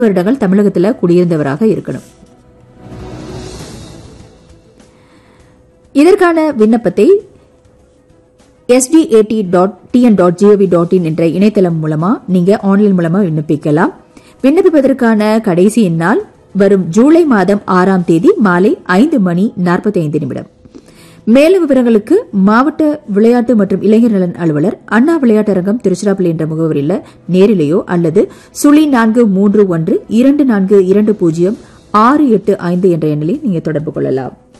வருடங்கள் தமிழகத்தில் குடியிருந்தவராக இருக்கணும் இதற்கான விண்ணப்பத்தை STAT dot TN dot GOV dot in என்ற இணையதளம் மூலமா நீங்க ஆன்லைன் மூலமா விண்ணப்பிக்கலாம் விண்ணப்பிப்பதற்கான கடைசி நாள் வரும் ஜூலை மாதம் ஆறாம் தேதி மாலை ஐந்து மணி நாற்பத்தி ஐந்து நிமிடம் மேலும் விவரங்களுக்கு மாவட்ட விளையாட்டு மற்றும் இளைஞர் நலன் அலுவலர் அண்ணா விளையாட்டரங்கம் திருச்சிராப்பள்ளி என்ற முகவரியில் நேரிலேயோ அல்லது சுழி நான்கு மூன்று ஒன்று இரண்டு நான்கு இரண்டு பூஜ்ஜியம் ஆறு எட்டு ஐந்து என்ற எண்ணிலே நீங்க தொடர்பு கொள்ளலாம்